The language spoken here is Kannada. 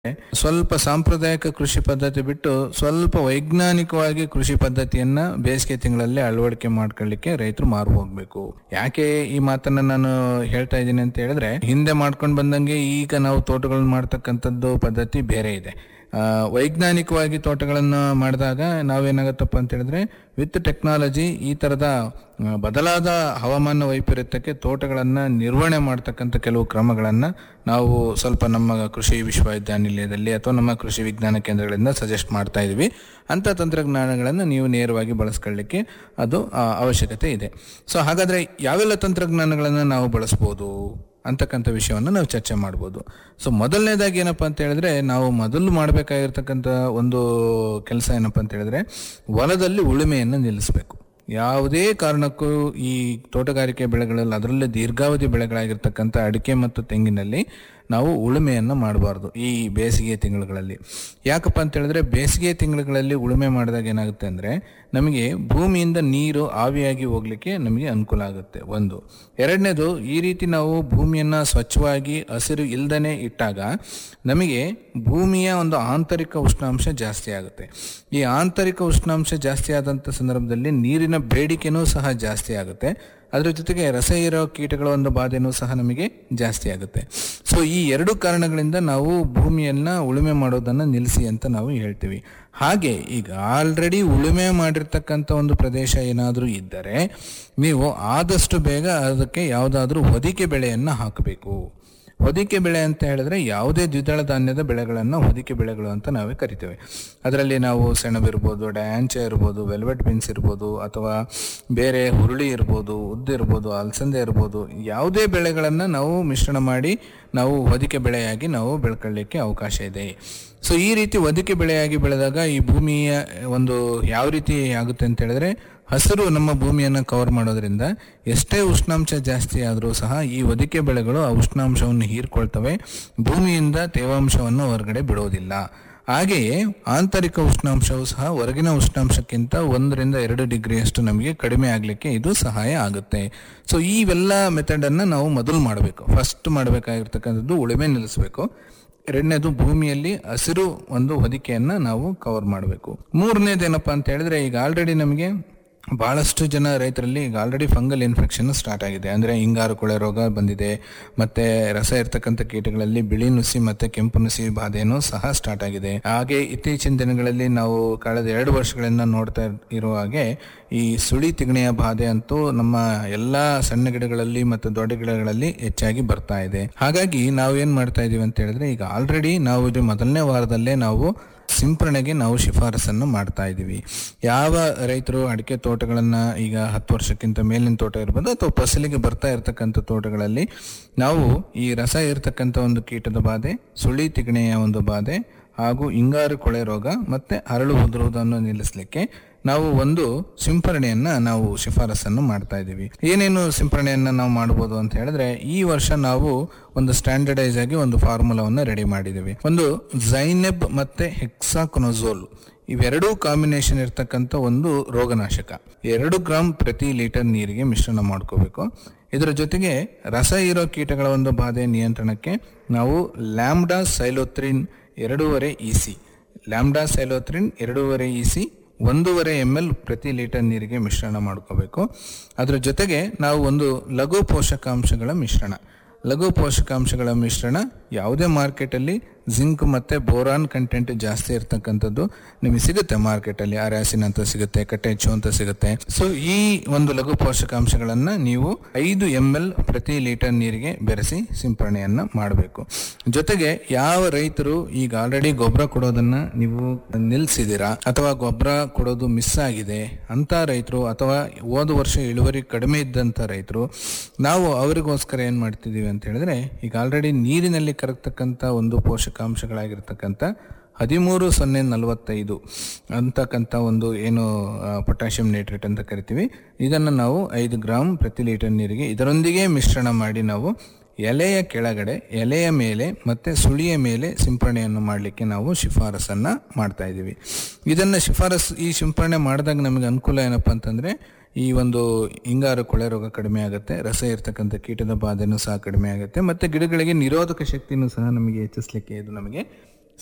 ಸ್ವಲ್ಪ ಸಾಂಪ್ರದಾಯಿಕ ಕೃಷಿ ಪದ್ಧತಿ ಬಿಟ್ಟು ಸ್ವಲ್ಪ ವೈಜ್ಞಾನಿಕವಾಗಿ ಕೃಷಿ ಪದ್ಧತಿಯನ್ನ ಬೇಸಿಗೆ ತಿಂಗಳಲ್ಲಿ ಅಳವಡಿಕೆ ಮಾಡ್ಕೊಳ್ಳಿಕ್ಕೆ ರೈತರು ಮಾರು ಹೋಗ್ಬೇಕು ಯಾಕೆ ಈ ಮಾತನ್ನ ನಾನು ಹೇಳ್ತಾ ಇದ್ದೀನಿ ಅಂತ ಹೇಳಿದ್ರೆ ಹಿಂದೆ ಮಾಡ್ಕೊಂಡು ಬಂದಂಗೆ ಈಗ ನಾವು ತೋಟಗಳನ್ನ ಮಾಡ್ತಕ್ಕಂಥದ್ದು ಪದ್ಧತಿ ಬೇರೆ ಇದೆ ಆ, ವೈಜ್ಞಾನಿಕವಾಗಿ ತೋಟಗಳನ್ನು ಮಾಡಿದಾಗ ನಾವೇನಾಗತ್ತಪ್ಪ ಅಂತ ಹೇಳಿದ್ರೆ ವಿತ್ ಟೆಕ್ನಾಲಜಿ ಈ ತರದ ಆ, ಬದಲಾದ ಹವಾಮಾನ ವೈಪರೀತ್ಯಕ್ಕೆ ತೋಟಗಳನ್ನ ನಿರ್ವಹಣೆ ಮಾಡ್ತಕ್ಕಂಥ ಕೆಲವು ಕ್ರಮಗಳನ್ನ ನಾವು ಸ್ವಲ್ಪ ನಮ್ಮ ಕೃಷಿ ವಿಶ್ವವಿದ್ಯಾನಿಲಯದಲ್ಲಿ ಅಥವಾ ನಮ್ಮ ಕೃಷಿ ವಿಜ್ಞಾನ ಕೇಂದ್ರಗಳಿಂದ ಸಜೆಸ್ಟ್ ಮಾಡ್ತಾ ಇದೀವಿ ಅಂತ ತಂತ್ರಜ್ಞಾನಗಳನ್ನು ನೀವು ನೇರವಾಗಿ ಬಳಸ್ಕೊಳ್ಳಿಕ್ಕೆ ಅದು ಆ, ಅವಶ್ಯಕತೆ ಇದೆ ಸೊ ಹಾಗಾದ್ರೆ ಯಾವೆಲ್ಲ ತಂತ್ರಜ್ಞಾನಗಳನ್ನು ನಾವು ಬಳಸ್ಬೋದು ಅಂತಕ್ಕಂಥ ವಿಷಯವನ್ನು ನಾವು ಚರ್ಚೆ ಮಾಡ್ಬೋದು ಸೊ ಮೊದಲನೇದಾಗಿ ಏನಪ್ಪ ಅಂತ ಹೇಳಿದ್ರೆ ನಾವು ಮೊದಲು ಮಾಡಬೇಕಾಗಿರ್ತಕ್ಕಂಥ ಒಂದು ಕೆಲಸ ಏನಪ್ಪ ಅಂತ ಹೇಳಿದ್ರೆ ಹೊಲದಲ್ಲಿ ಉಳುಮೆಯನ್ನು ನಿಲ್ಲಿಸಬೇಕು ಯಾವುದೇ ಕಾರಣಕ್ಕೂ ಈ ತೋಟಗಾರಿಕೆ ಬೆಳೆಗಳಲ್ಲಿ ಅದರಲ್ಲೇ ದೀರ್ಘಾವಧಿ ಬೆಳೆಗಳಾಗಿರ್ತಕ್ಕಂಥ ಅಡಿಕೆ ಮತ್ತು ತೆಂಗಿನಲ್ಲಿ ನಾವು ಉಳುಮೆಯನ್ನು ಮಾಡಬಾರ್ದು ಈ ಬೇಸಿಗೆ ತಿಂಗಳುಗಳಲ್ಲಿ ಯಾಕಪ್ಪ ಅಂತ ಹೇಳಿದ್ರೆ ಬೇಸಿಗೆ ತಿಂಗಳುಗಳಲ್ಲಿ ಉಳುಮೆ ಮಾಡಿದಾಗ ಏನಾಗುತ್ತೆ ಅಂದರೆ ನಮಗೆ ಭೂಮಿಯಿಂದ ನೀರು ಆವಿಯಾಗಿ ಹೋಗ್ಲಿಕ್ಕೆ ನಮಗೆ ಅನುಕೂಲ ಆಗುತ್ತೆ ಒಂದು ಎರಡನೇದು ಈ ರೀತಿ ನಾವು ಭೂಮಿಯನ್ನು ಸ್ವಚ್ಛವಾಗಿ ಹಸಿರು ಇಲ್ದನೆ ಇಟ್ಟಾಗ ನಮಗೆ ಭೂಮಿಯ ಒಂದು ಆಂತರಿಕ ಉಷ್ಣಾಂಶ ಜಾಸ್ತಿ ಆಗುತ್ತೆ ಈ ಆಂತರಿಕ ಉಷ್ಣಾಂಶ ಜಾಸ್ತಿ ಆದಂಥ ಸಂದರ್ಭದಲ್ಲಿ ನೀರಿನ ಬೇಡಿಕೆನೂ ಸಹ ಜಾಸ್ತಿ ಆಗುತ್ತೆ ಅದರ ಜೊತೆಗೆ ರಸ ಇರೋ ಕೀಟಗಳ ಒಂದು ಬಾಧೆನೂ ಸಹ ನಮಗೆ ಜಾಸ್ತಿ ಆಗುತ್ತೆ ಸೊ ಈ ಎರಡು ಕಾರಣಗಳಿಂದ ನಾವು ಭೂಮಿಯನ್ನ ಉಳುಮೆ ಮಾಡೋದನ್ನ ನಿಲ್ಲಿಸಿ ಅಂತ ನಾವು ಹೇಳ್ತೀವಿ ಹಾಗೆ ಈಗ ಆಲ್ರೆಡಿ ಉಳುಮೆ ಮಾಡಿರ್ತಕ್ಕಂಥ ಒಂದು ಪ್ರದೇಶ ಏನಾದರೂ ಇದ್ದರೆ ನೀವು ಆದಷ್ಟು ಬೇಗ ಅದಕ್ಕೆ ಯಾವುದಾದ್ರೂ ಹೊದಿಕೆ ಬೆಳೆಯನ್ನು ಹಾಕಬೇಕು ಹೊದಿಕೆ ಬೆಳೆ ಅಂತ ಹೇಳಿದ್ರೆ ಯಾವುದೇ ದ್ವಿದಳ ಧಾನ್ಯದ ಬೆಳೆಗಳನ್ನು ಹೊದಿಕೆ ಬೆಳೆಗಳು ಅಂತ ನಾವೇ ಕರಿತೇವೆ ಅದರಲ್ಲಿ ನಾವು ಸೆಣಬಿರ್ಬೋದು ಡ್ಯಾಂಚ ಇರ್ಬೋದು ವೆಲ್ವೆಟ್ ಬೀನ್ಸ್ ಇರ್ಬೋದು ಅಥವಾ ಬೇರೆ ಹುರುಳಿ ಇರ್ಬೋದು ಉದ್ದು ಇರ್ಬೋದು ಅಲಸಂದೆ ಇರ್ಬೋದು ಯಾವುದೇ ಬೆಳೆಗಳನ್ನು ನಾವು ಮಿಶ್ರಣ ಮಾಡಿ ನಾವು ಹೊದಿಕೆ ಬೆಳೆಯಾಗಿ ನಾವು ಬೆಳ್ಕೊಳ್ಳಿಕ್ಕೆ ಅವಕಾಶ ಇದೆ ಸೊ ಈ ರೀತಿ ಹೊದಿಕೆ ಬೆಳೆಯಾಗಿ ಬೆಳೆದಾಗ ಈ ಭೂಮಿಯ ಒಂದು ಯಾವ ರೀತಿ ಆಗುತ್ತೆ ಅಂತ ಹೇಳಿದ್ರೆ ಹಸಿರು ನಮ್ಮ ಭೂಮಿಯನ್ನು ಕವರ್ ಮಾಡೋದ್ರಿಂದ ಎಷ್ಟೇ ಉಷ್ಣಾಂಶ ಜಾಸ್ತಿ ಆದರೂ ಸಹ ಈ ಹೊದಿಕೆ ಬೆಳೆಗಳು ಆ ಉಷ್ಣಾಂಶವನ್ನು ಹೀರ್ಕೊಳ್ತವೆ ಭೂಮಿಯಿಂದ ತೇವಾಂಶವನ್ನು ಹೊರಗಡೆ ಬಿಡೋದಿಲ್ಲ ಹಾಗೆಯೇ ಆಂತರಿಕ ಉಷ್ಣಾಂಶವು ಸಹ ಹೊರಗಿನ ಉಷ್ಣಾಂಶಕ್ಕಿಂತ ಒಂದರಿಂದ ಎರಡು ಡಿಗ್ರಿಯಷ್ಟು ನಮಗೆ ಕಡಿಮೆ ಆಗಲಿಕ್ಕೆ ಇದು ಸಹಾಯ ಆಗುತ್ತೆ ಸೊ ಇವೆಲ್ಲ ಮೆಥಡನ್ನು ನಾವು ಮೊದಲು ಮಾಡಬೇಕು ಫಸ್ಟ್ ಮಾಡಬೇಕಾಗಿರ್ತಕ್ಕಂಥದ್ದು ಉಳುಮೆ ನಿಲ್ಲಿಸಬೇಕು ಎರಡನೇದು ಭೂಮಿಯಲ್ಲಿ ಹಸಿರು ಒಂದು ಹೊದಿಕೆಯನ್ನ ನಾವು ಕವರ್ ಮಾಡಬೇಕು ಮೂರನೇದೇನಪ್ಪ ಅಂತ ಹೇಳಿದ್ರೆ ಈಗ ಆಲ್ರೆಡಿ ನಮಗೆ ಬಹಳಷ್ಟು ಜನ ರೈತರಲ್ಲಿ ಈಗ ಆಲ್ರೆಡಿ ಫಂಗಲ್ ಇನ್ಫೆಕ್ಷನ್ ಸ್ಟಾರ್ಟ್ ಆಗಿದೆ ಅಂದ್ರೆ ಹಿಂಗಾರು ಕೊಳೆ ರೋಗ ಬಂದಿದೆ ಮತ್ತೆ ರಸ ಇರ್ತಕ್ಕಂಥ ಕೀಟಗಳಲ್ಲಿ ಬಿಳಿ ನುಸಿ ಮತ್ತೆ ಕೆಂಪು ನುಸಿ ಬಾಧೆನೂ ಸಹ ಸ್ಟಾರ್ಟ್ ಆಗಿದೆ ಹಾಗೆ ಇತ್ತೀಚಿನ ದಿನಗಳಲ್ಲಿ ನಾವು ಕಳೆದ ಎರಡು ವರ್ಷಗಳಿಂದ ನೋಡ್ತಾ ಇರುವ ಹಾಗೆ ಈ ಸುಳಿ ತಿಗಣೆಯ ಬಾಧೆ ಅಂತೂ ನಮ್ಮ ಎಲ್ಲಾ ಸಣ್ಣ ಗಿಡಗಳಲ್ಲಿ ಮತ್ತು ದೊಡ್ಡ ಗಿಡಗಳಲ್ಲಿ ಹೆಚ್ಚಾಗಿ ಬರ್ತಾ ಇದೆ ಹಾಗಾಗಿ ನಾವು ಏನ್ ಮಾಡ್ತಾ ಇದೀವಿ ಅಂತ ಹೇಳಿದ್ರೆ ಈಗ ಆಲ್ರೆಡಿ ನಾವು ಇದು ಮೊದಲನೇ ವಾರದಲ್ಲೇ ನಾವು ಸಿಂಪರಣೆಗೆ ನಾವು ಶಿಫಾರಸನ್ನು ಮಾಡ್ತಾ ಇದ್ದೀವಿ ಯಾವ ರೈತರು ಅಡಿಕೆ ತೋಟಗಳನ್ನ ಈಗ ಹತ್ತು ವರ್ಷಕ್ಕಿಂತ ಮೇಲಿನ ತೋಟ ಇರ್ಬೋದು ಅಥವಾ ಫಸಲಿಗೆ ಬರ್ತಾ ಇರತಕ್ಕಂಥ ತೋಟಗಳಲ್ಲಿ ನಾವು ಈ ರಸ ಇರತಕ್ಕಂಥ ಒಂದು ಕೀಟದ ಬಾಧೆ ಸುಳಿ ತಿಗಣೆಯ ಒಂದು ಬಾಧೆ ಹಾಗೂ ಹಿಂಗಾರು ಕೊಳೆ ರೋಗ ಮತ್ತೆ ಅರಳು ಉದುರುವುದನ್ನು ನಿಲ್ಲಿಸಲಿಕ್ಕೆ ನಾವು ಒಂದು ಸಿಂಪರಣೆಯನ್ನ ನಾವು ಶಿಫಾರಸನ್ನು ಮಾಡ್ತಾ ಇದ್ದೀವಿ ಏನೇನು ಸಿಂಪರಣೆಯನ್ನ ನಾವು ಮಾಡಬಹುದು ಅಂತ ಹೇಳಿದ್ರೆ ಈ ವರ್ಷ ನಾವು ಒಂದು ಸ್ಟ್ಯಾಂಡರ್ಡೈಸ್ ಆಗಿ ಒಂದು ಫಾರ್ಮುಲಾವನ್ನ ರೆಡಿ ಮಾಡಿದ್ದೀವಿ ಒಂದು ಝೈನೆಬ್ ಮತ್ತೆ ಹೆಕ್ಸಾಕೊನೋಝೋಲ್ ಇವೆರಡೂ ಕಾಂಬಿನೇಷನ್ ಇರ್ತಕ್ಕಂಥ ಒಂದು ರೋಗನಾಶಕ ಎರಡು ಗ್ರಾಮ್ ಪ್ರತಿ ಲೀಟರ್ ನೀರಿಗೆ ಮಿಶ್ರಣ ಮಾಡ್ಕೋಬೇಕು ಇದರ ಜೊತೆಗೆ ರಸ ಇರೋ ಕೀಟಗಳ ಒಂದು ಬಾಧೆ ನಿಯಂತ್ರಣಕ್ಕೆ ನಾವು ಲ್ಯಾಂಬ್ಡಾ ಸೈಲೋತ್ರಿನ್ ಎರಡೂವರೆ ಇಸಿ ಲ್ಯಾಂಬ್ಡಾ ಸೈಲೋತ್ರಿನ್ ಎರಡೂವರೆ ಇಸಿ ಒಂದೂವರೆ ಎಮ್ ಎಲ್ ಪ್ರತಿ ಲೀಟರ್ ನೀರಿಗೆ ಮಿಶ್ರಣ ಮಾಡ್ಕೋಬೇಕು ಅದರ ಜೊತೆಗೆ ನಾವು ಒಂದು ಲಘು ಪೋಷಕಾಂಶಗಳ ಮಿಶ್ರಣ ಲಘು ಪೋಷಕಾಂಶಗಳ ಮಿಶ್ರಣ ಯಾವುದೇ ಮಾರ್ಕೆಟಲ್ಲಿ ಜಿಂಕ್ ಮತ್ತೆ ಬೋರಾನ್ ಕಂಟೆಂಟ್ ಜಾಸ್ತಿ ಇರ್ತಕ್ಕಂಥದ್ದು ನಿಮಗೆ ಸಿಗುತ್ತೆ ಮಾರ್ಕೆಟಲ್ಲಿ ಆರ್ಯಾಸಿನ್ ಅಂತ ಸಿಗುತ್ತೆ ಕಟ್ಟೆಚ್ಚು ಅಂತ ಸಿಗುತ್ತೆ ಸೊ ಈ ಒಂದು ಲಘು ಪೋಷಕಾಂಶಗಳನ್ನ ನೀವು ಐದು ಎಂ ಎಲ್ ಪ್ರತಿ ಲೀಟರ್ ನೀರಿಗೆ ಬೆರೆಸಿ ಸಿಂಪರಣೆಯನ್ನ ಮಾಡಬೇಕು ಜೊತೆಗೆ ಯಾವ ರೈತರು ಈಗ ಆಲ್ರೆಡಿ ಗೊಬ್ಬರ ಕೊಡೋದನ್ನ ನೀವು ನಿಲ್ಸಿದ್ದೀರಾ ಅಥವಾ ಗೊಬ್ಬರ ಕೊಡೋದು ಮಿಸ್ ಆಗಿದೆ ಅಂತ ರೈತರು ಅಥವಾ ಹೋದ ವರ್ಷ ಇಳುವರಿ ಕಡಿಮೆ ಇದ್ದಂತ ರೈತರು ನಾವು ಅವರಿಗೋಸ್ಕರ ಏನ್ ಮಾಡ್ತಿದೀವಿ ಅಂತ ಹೇಳಿದ್ರೆ ಈಗ ಆಲ್ರೆಡಿ ನೀರಿನಲ್ಲಿ ಕರಗ್ತಕ್ಕಂಥ ಒಂದು ಪೋಷಕಾಂಶಗಳಾಗಿರ್ತಕ್ಕಂಥ ಹದಿಮೂರು ಸೊನ್ನೆ ನಲವತ್ತೈದು ಅಂತಕ್ಕಂಥ ಒಂದು ಏನು ಪೊಟ್ಯಾಷಿಯಂ ನೈಟ್ರೇಟ್ ಅಂತ ಕರಿತೀವಿ ಇದನ್ನು ನಾವು ಐದು ಗ್ರಾಮ್ ಪ್ರತಿ ಲೀಟರ್ ನೀರಿಗೆ ಇದರೊಂದಿಗೆ ಮಿಶ್ರಣ ಮಾಡಿ ನಾವು ಎಲೆಯ ಕೆಳಗಡೆ ಎಲೆಯ ಮೇಲೆ ಮತ್ತೆ ಸುಳಿಯ ಮೇಲೆ ಸಿಂಪರಣೆಯನ್ನು ಮಾಡಲಿಕ್ಕೆ ನಾವು ಶಿಫಾರಸನ್ನ ಮಾಡ್ತಾ ಇದ್ದೀವಿ ಇದನ್ನ ಶಿಫಾರಸ್ ಈ ಸಿಂಪರಣೆ ಮಾಡಿದಾಗ ನಮಗೆ ಅನುಕೂಲ ಏನಪ್ಪಾ ಅಂತಂದ್ರೆ ಈ ಒಂದು ಹಿಂಗಾರು ಕೊಳೆ ರೋಗ ಕಡಿಮೆ ಆಗುತ್ತೆ ರಸ ಇರ್ತಕ್ಕಂಥ ಕೀಟದ ಬಾಧೆನೂ ಸಹ ಕಡಿಮೆ ಆಗುತ್ತೆ ಮತ್ತೆ ಗಿಡಗಳಿಗೆ ನಿರೋಧಕ ಶಕ್ತಿನೂ ಸಹ ನಮಗೆ ಹೆಚ್ಚಿಸ್ಲಿಕ್ಕೆ ಇದು ನಮಗೆ